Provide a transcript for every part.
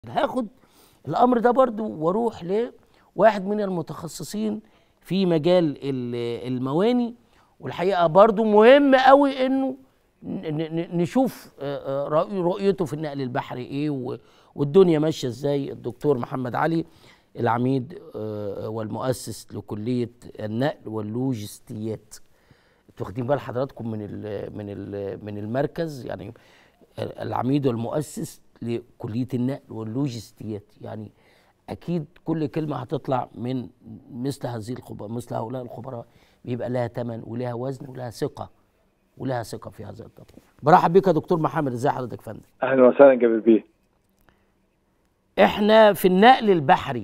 هاخد الامر ده برضو واروح لواحد من المتخصصين في مجال ال- المواني والحقيقه برضو مهم قوي انه ن- ن- نشوف آه، آه، رأي- رؤيته في النقل البحري ايه و- والدنيا ماشيه ازاي الدكتور محمد علي العميد آه، والمؤسس لكليه النقل واللوجستيات انتوا واخدين بال حضراتكم من ال من ال من المركز يعني العميد والمؤسس لكليه النقل واللوجستيات يعني اكيد كل كلمه هتطلع من مثل هذه الخبراء مثل هؤلاء الخبراء بيبقى لها ثمن ولها وزن ولها ثقه ولها ثقه في هذا التطوير برحب بك يا دكتور محمد ازي حضرتك يا فندم اهلا وسهلا جابر بيه احنا في النقل البحري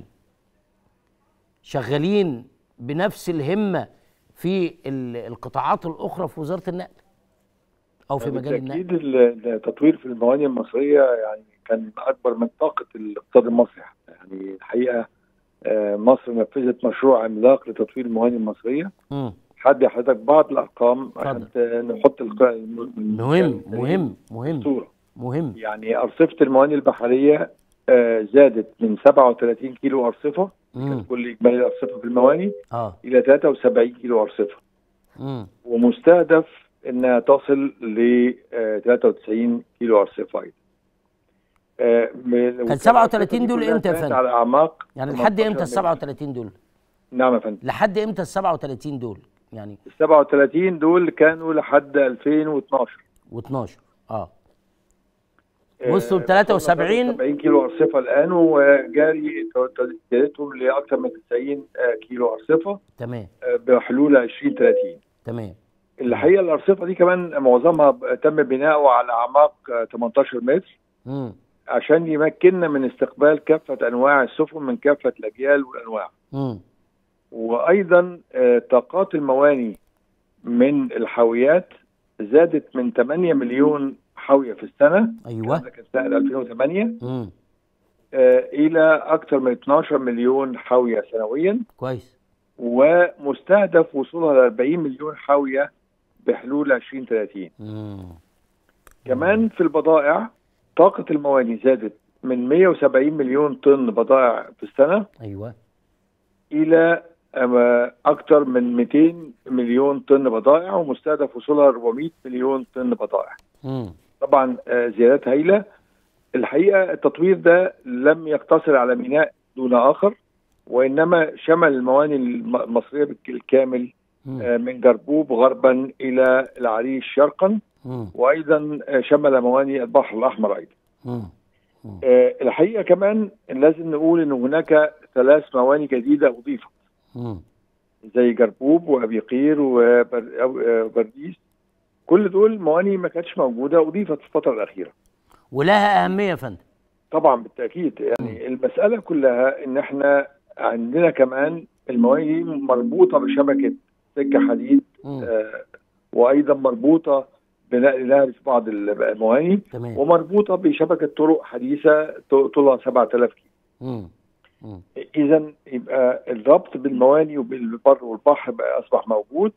شغالين بنفس الهمه في ال- القطاعات الاخرى في وزاره النقل او في مجال النقل بالتاكيد ال- التطوير في الموانئ المصريه يعني كان اكبر من طاقه الاقتصاد المصري حتى. يعني الحقيقه آه، مصر نفذت مشروع عملاق لتطوير الموانئ المصريه مم. حد حضرتك بعض الارقام عشان اتفضل. ت- نحط الق- الم- مهم مهم مهم الصوره مهم يعني ارصفه الموانئ البحريه آه، زادت من 37 كيلو ارصفه مم. كل اجمالي الارصفه في الموانئ اه الى 73 كيلو ارصفه مم. ومستهدف انها تصل ل آه، 93 كيلو ارصفه ايضا. آه، من- كان 37 دول كلها امتى يا كانت فندم؟ على اعماق يعني لحد 18 امتى ال متر. 37 دول؟ نعم يا فندم لحد امتى ال 37 دول؟ يعني ال 37 دول كانوا لحد 2012 و12 اه آه، وصلوا ل 73 70 كيلو ارصفه الان وجاري زيادتهم لاكثر من 90 آه، كيلو ارصفه تمام آه، بحلول 2030 تمام الحقيقه الارصفه دي كمان معظمها تم بناؤه على اعماق آه، 18 متر امم عشان يمكننا من استقبال كافة أنواع السفن من كافة الأجيال والأنواع امم وأيضا آه، طاقات المواني من الحاويات زادت من 8 مليون حاوية في السنة ايوه هذا كان سنة 2008 امم آه، إلى أكثر من 12 مليون حاوية سنويا كويس ومستهدف وصولها ل 40 مليون حاوية بحلول 2030 امم كمان في البضائع طاقة المواني زادت من 170 مليون طن بضائع في السنة ايوه الى آه، اكثر من 200 مليون طن بضائع ومستهدف وصولها 400 مليون طن بضائع. امم طبعا آه، زيادات هائله. الحقيقه التطوير ده لم يقتصر على ميناء دون اخر وانما شمل الموانئ الم- المصريه بالكامل آه، من جربوب غربا الى العريش شرقا امم وايضا آه، شمل موانئ البحر الاحمر ايضا. امم آه، الحقيقه كمان لازم نقول ان هناك ثلاث موانئ جديده اضيفت. امم زي جربوب وابي قير وبرديس كل دول موانئ ما كانتش موجوده اضيفت في الفتره الاخيره ولها اهميه يا فندم طبعا بالتاكيد يعني المساله كلها ان احنا عندنا كمان الموانئ دي مربوطه بشبكه سكه حديد مم. آه وايضا مربوطه بنقل نهر في بعض الموانئ تمام ومربوطه بشبكه طرق حديثه طولها 7000 كيلو امم امم اذا يبقى الربط بالمواني وبالبر والبحر بقى اصبح موجود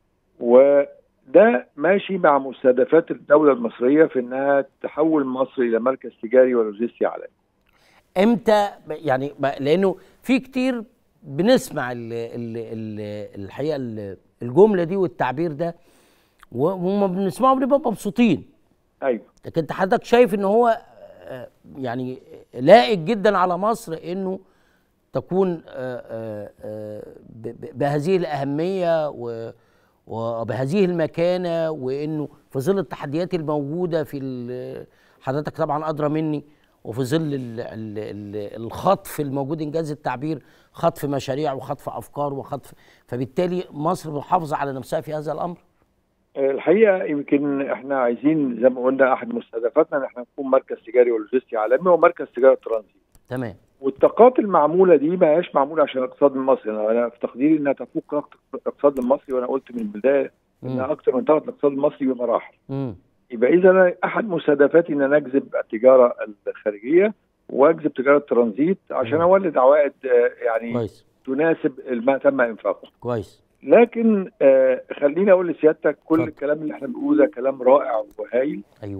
وده ماشي مع مستهدفات الدوله المصريه في انها تحول مصر الى مركز تجاري ولوجستي عالمي. امتى ب- يعني ب- لانه في كتير بنسمع ال ال ال الحقيقه ال- الجمله دي والتعبير ده و- وما بنسمعه بنبقى مبسوطين ايوه لكن انت حضرتك شايف ان هو آه، يعني لائق جدا على مصر انه تكون آه، آه، آه، ب- ب- بهذه الاهميه و- وبهذه المكانه وانه في ظل التحديات الموجوده في ال- حضرتك طبعا ادرى مني وفي ظل ال- ال- ال- الخطف الموجود انجاز التعبير خطف مشاريع وخطف افكار وخطف فبالتالي مصر محافظه على نفسها في هذا الامر الحقيقه يمكن احنا عايزين زي ما قلنا احد مستهدفاتنا ان احنا نكون مركز تجاري ولوجستي عالمي ومركز تجاره ترانزيت. تمام والطاقات المعموله دي ما هياش معموله عشان الاقتصاد المصري انا أنا في تقديري انها تفوق طاقة الاقتصاد المصري وانا قلت من البدايه انها اكثر من طاقه الاقتصاد المصري بمراحل. امم يبقى اذا أنا احد مستهدفاتي ان انا اجذب التجاره الخارجيه واجذب تجاره الترانزيت عشان مم. اولد عوائد آه، يعني كويس تناسب ما تم انفاقه كويس لكن آه خليني اقول لسيادتك كل اتفضل. الكلام اللي احنا بنقوله ده كلام رائع وهايل ايوه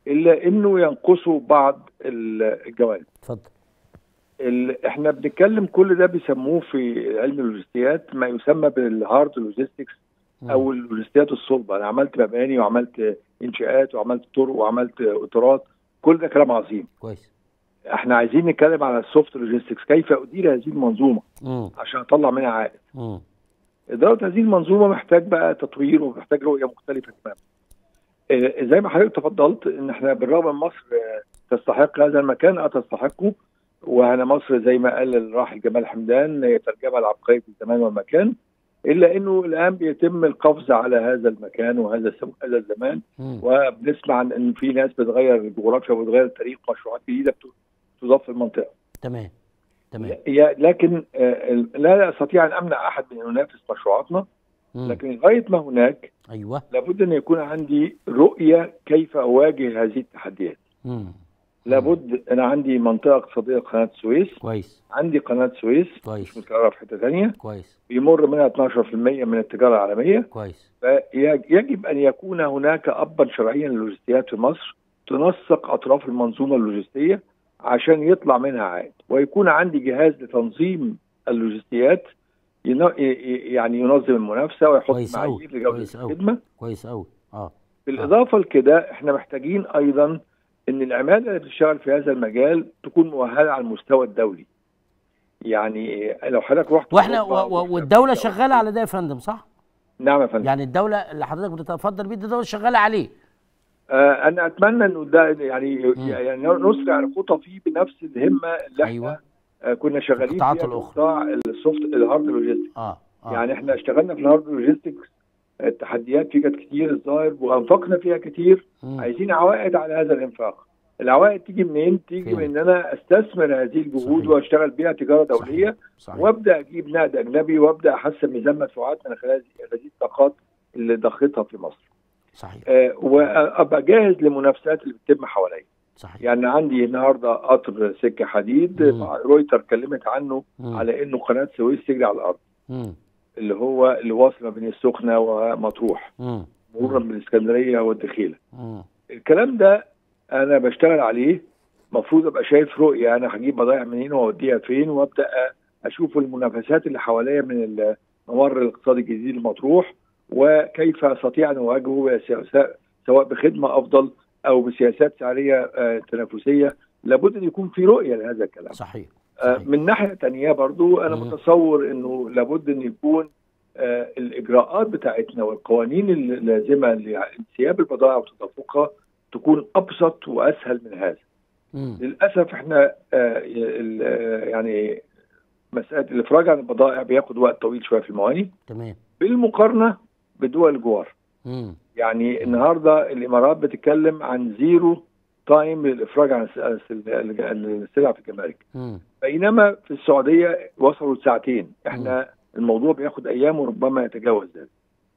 الا انه ينقصوا بعض ال- الجوانب اتفضل ال- احنا بنتكلم كل ده بيسموه في علم اللوجستيات ما يسمى بالهارد لوجيستكس او اللوجستيات الصلبه انا عملت مباني وعملت انشاءات وعملت طرق وعملت قطارات كل ده كلام عظيم كويس احنا عايزين نتكلم على السوفت لوجيستكس كيف ادير هذه المنظومه مم. عشان اطلع منها عائد مم. اداره هذه المنظومه محتاج بقى تطوير ومحتاج رؤيه مختلفه تماما آه، زي ما حضرتك تفضلت ان احنا بالرغم ان مصر آه، تستحق هذا المكان اه تستحقه وانا مصر زي ما قال الراحل جمال حمدان هي ترجمه لعبقريه الزمان والمكان الا انه الان بيتم القفز على هذا المكان وهذا السم- هذا الزمان مم. وبنسمع عن ان في ناس بتغير الجغرافيا وبتغير التاريخ مشروعات جديده بت- تضاف في المنطقه تمام تمام يا- لكن آه، لا استطيع ان امنع احد من ان ينافس مشروعاتنا مم. لكن لغايه ما هناك ايوه لابد ان يكون عندي رؤيه كيف اواجه هذه التحديات مم. لابد انا عندي منطقه اقتصاديه قناه السويس كويس عندي قناه السويس كويس. مش متكرره في حته ثانيه كويس بيمر منها 12% من التجاره العالميه كويس فيجب ان يكون هناك ابا شرعيا للوجستيات في مصر تنسق اطراف المنظومه اللوجستيه عشان يطلع منها عائد ويكون عندي جهاز لتنظيم اللوجستيات ين- ي- ي- يعني ينظم المنافسه ويحط كويس أوي، معايير لجوده كويس أوي. الخدمه كويس قوي اه بالاضافه لكده احنا محتاجين ايضا ان العماله اللي بتشتغل في هذا المجال تكون مؤهله على المستوى الدولي يعني لو حضرتك رحت واحنا أوروبا و- و- ورحت والدوله أمريكا شغاله على ده يا فندم صح؟ نعم يا فندم يعني الدوله اللي حضرتك بتتفضل بيه دي الدوله شغاله عليه آه انا اتمنى انه ده يعني يعني نسرع الخطى فيه بنفس الهمه اللي احنا أيوة. آه كنا شغالين القطاعات فيها في الأخرى. قطاع السوفت الهارد لوجيستكس اه اه يعني احنا اشتغلنا في الهارد لوجيستكس التحديات فيه كانت كتير الظاهر وانفقنا فيها كتير مم. عايزين عوائد على هذا الانفاق العوائد تيجي منين؟ تيجي فين؟ من ان انا استثمر هذه الجهود صحيح. واشتغل بيها تجاره دوليه صحيح وابدا اجيب نقد اجنبي وابدا احسن ميزان مدفوعات من خلال هذه- هذه الطاقات اللي ضختها في مصر صحيح آه، وابقى جاهز للمنافسات اللي بتتم حواليا صحيح يعني عندي النهارده قطر سكه حديد مم. مع رويتر اتكلمت عنه مم. على انه قناه سويس تجري على الارض مم. اللي هو اللي واصل ما بين السخنه ومطروح مم. مرورا بالاسكندريه والدخيله مم. الكلام ده انا بشتغل عليه المفروض ابقى شايف رؤيه انا هجيب بضايع منين واوديها فين وابدا اشوف المنافسات اللي حواليا من الممر الاقتصادي الجديد المطروح وكيف استطيع ان اواجهه بسياسات- سواء بخدمه افضل او بسياسات سعريه آه، تنافسيه لابد ان يكون في رؤيه لهذا الكلام صحيح آه، صحيح. من ناحيه تانية برضو انا مم. متصور انه لابد ان يكون آه، الاجراءات بتاعتنا والقوانين اللازمه لانسياب البضائع وتدفقها تكون ابسط واسهل من هذا مم. للاسف احنا آه، ال- آه، يعني مساله الافراج عن البضائع بياخد وقت طويل شويه في المواني تمام بالمقارنه بدول الجوار مم. يعني النهارده الامارات بتتكلم عن زيرو تايم للافراج عن الس- الس- السلع في الجمارك مم. بينما في السعوديه وصلوا لساعتين احنا الموضوع بياخد ايام وربما يتجاوز ذلك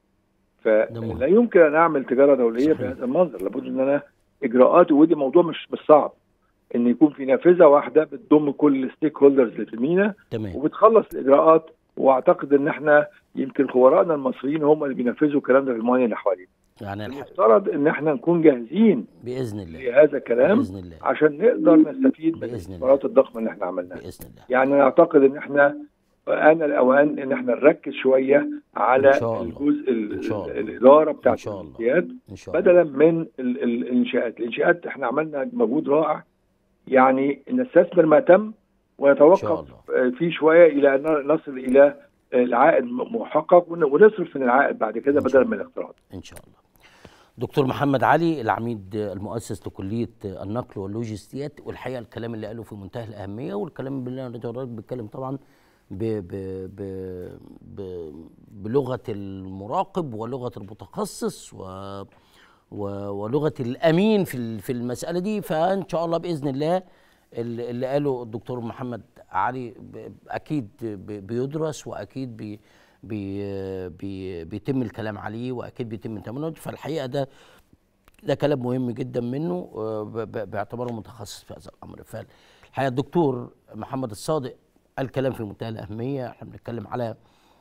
ده مهم. فلا يمكن ان اعمل تجاره دوليه صحيح. بهذا المنظر لابد ان انا اجراءات ودي موضوع مش مش صعب ان يكون في نافذه واحده بتضم كل الستيك هولدرز اللي في المينا تمام وبتخلص الاجراءات واعتقد ان احنا يمكن خبرائنا المصريين هم اللي بينفذوا الكلام ده في الموانئ اللي حوالينا يعني الح... المفترض ان احنا نكون جاهزين باذن الله لهذا الكلام باذن الله عشان نقدر نستفيد من بإذن الله. الاستثمارات الضخمه اللي احنا عملناها باذن الله يعني انا اعتقد ان احنا آن الاوان ان احنا نركز شويه على إن شاء الله. الجزء ال- إن شاء الله. الاداره إن بتاعت شاء الله. الامتياز ان شاء الله بدلا من ال- ال- الانشاءات، الانشاءات احنا عملنا مجهود رائع يعني نستثمر ما تم إن شاء ونتوقف آه، فيه شويه الى ان نصل الى العائد محقق ون- ونصرف من العائد بعد كده إن شاء بدلا من الاقتراض. ان شاء الله دكتور محمد علي العميد المؤسس لكليه النقل واللوجستيات والحقيقه الكلام اللي قاله في منتهى الاهميه والكلام اللي انا حضرتك بيتكلم طبعا ب ب ب ب بلغه المراقب ولغه المتخصص و و ولغه الامين في ال- في المساله دي فان شاء الله باذن الله اللي اللي قاله الدكتور محمد علي ب- اكيد ب- بيدرس واكيد بي بي بي بيتم الكلام عليه واكيد بيتم تمنه فالحقيقه ده ده كلام مهم جدا منه آه، ب- ب- باعتباره متخصص في هذا الامر فالحقيقه الدكتور محمد الصادق قال كلام في منتهى الاهميه احنا بنتكلم على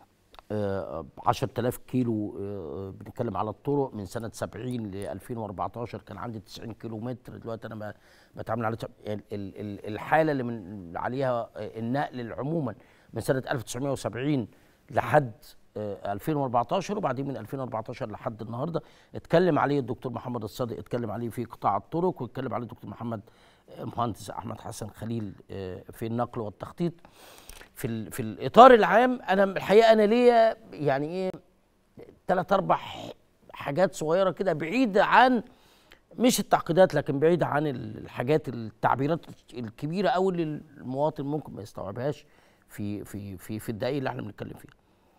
آه، 10000 كيلو آه، بنتكلم على الطرق من سنه 70 ل 2014 كان عندي 90 كيلو متر دلوقتي انا ب- بتعامل على ال- ال- ال- الحاله اللي من عليها آه، النقل عموما من سنه 1970 لحد آه، 2014 وبعدين من 2014 لحد النهارده اتكلم عليه الدكتور محمد الصادق اتكلم عليه في قطاع الطرق واتكلم عليه الدكتور محمد آه، المهندس احمد حسن خليل آه، في النقل والتخطيط في ال- في الاطار العام انا الحقيقه انا ليا يعني ايه ثلاث اربع ح- حاجات صغيره كده بعيده عن مش التعقيدات لكن بعيده عن الحاجات التعبيرات الكبيره قوي اللي المواطن ممكن ما يستوعبهاش في في في في الدقائق اللي احنا بنتكلم فيها.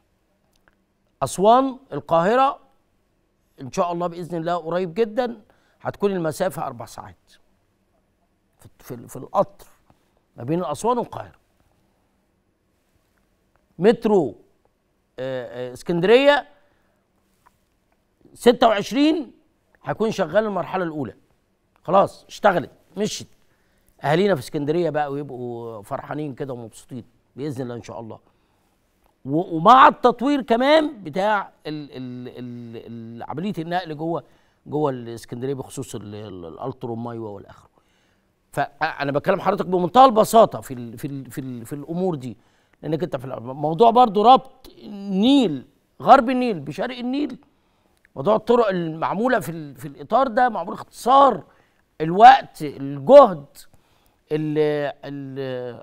اسوان القاهره ان شاء الله باذن الله قريب جدا هتكون المسافه اربع ساعات في في, في القطر ما بين اسوان والقاهره. مترو آه، آه، اسكندريه 26 هيكون شغال المرحله الاولى خلاص اشتغلت مشت اهالينا في اسكندريه بقى ويبقوا فرحانين كده ومبسوطين باذن الله ان شاء الله و- ومع التطوير كمان بتاع ال ال ال ال عمليه النقل جوه جوه الاسكندريه بخصوص ال- ال- الالترو مايوه والاخر فانا بكلم حضرتك بمنتهى البساطه في ال في ال في, ال في الامور دي لانك انت في الموضوع برضو ربط النيل غرب النيل بشرق النيل موضوع الطرق المعموله في ال في الاطار ده معمول اختصار الوقت الجهد ال ال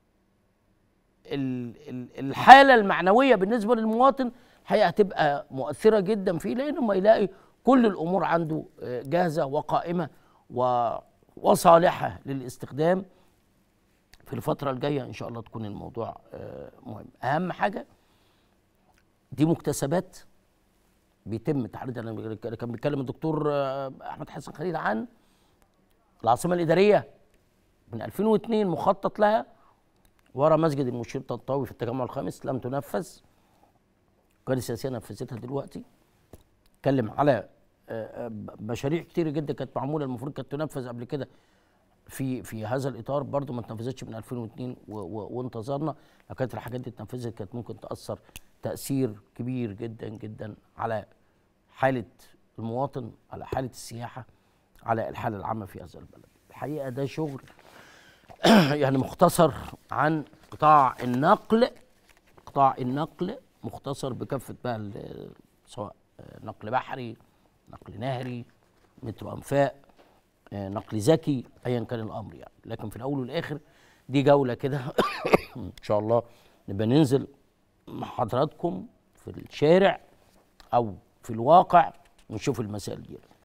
ال- ال- الحاله المعنويه بالنسبه للمواطن الحقيقه هتبقى مؤثره جدا فيه لانه ما يلاقي كل الامور عنده آه، جاهزه وقائمه و وصالحه للاستخدام في الفتره الجايه ان شاء الله تكون الموضوع آه، مهم اهم حاجه دي مكتسبات بيتم تحديدا انا كان بيتكلم الدكتور آه، احمد حسن خليل عن العاصمه الاداريه من 2002 مخطط لها ورا مسجد المشير طنطاوي في التجمع الخامس لم تنفذ القياده السياسيه نفذتها دلوقتي اتكلم على آه، آه، مشاريع كتير جدا كانت معموله المفروض كانت تنفذ قبل كده في في هذا الاطار برضو ما اتنفذتش من 2002 و- و- وانتظرنا لو كانت الحاجات دي اتنفذت كانت ممكن تاثر تاثير كبير جدا جدا على حاله المواطن على حاله السياحه على الحاله العامه في هذا البلد الحقيقه ده شغل يعني مختصر عن قطاع النقل قطاع النقل مختصر بكافه بقى ال- سواء نقل بحري نقل نهري مترو انفاق آه، نقل ذكي ايا كان الامر يعني لكن في الاول والاخر دي جوله كده ان شاء الله نبقى ننزل مع حضراتكم في الشارع او في الواقع ونشوف المسائل دي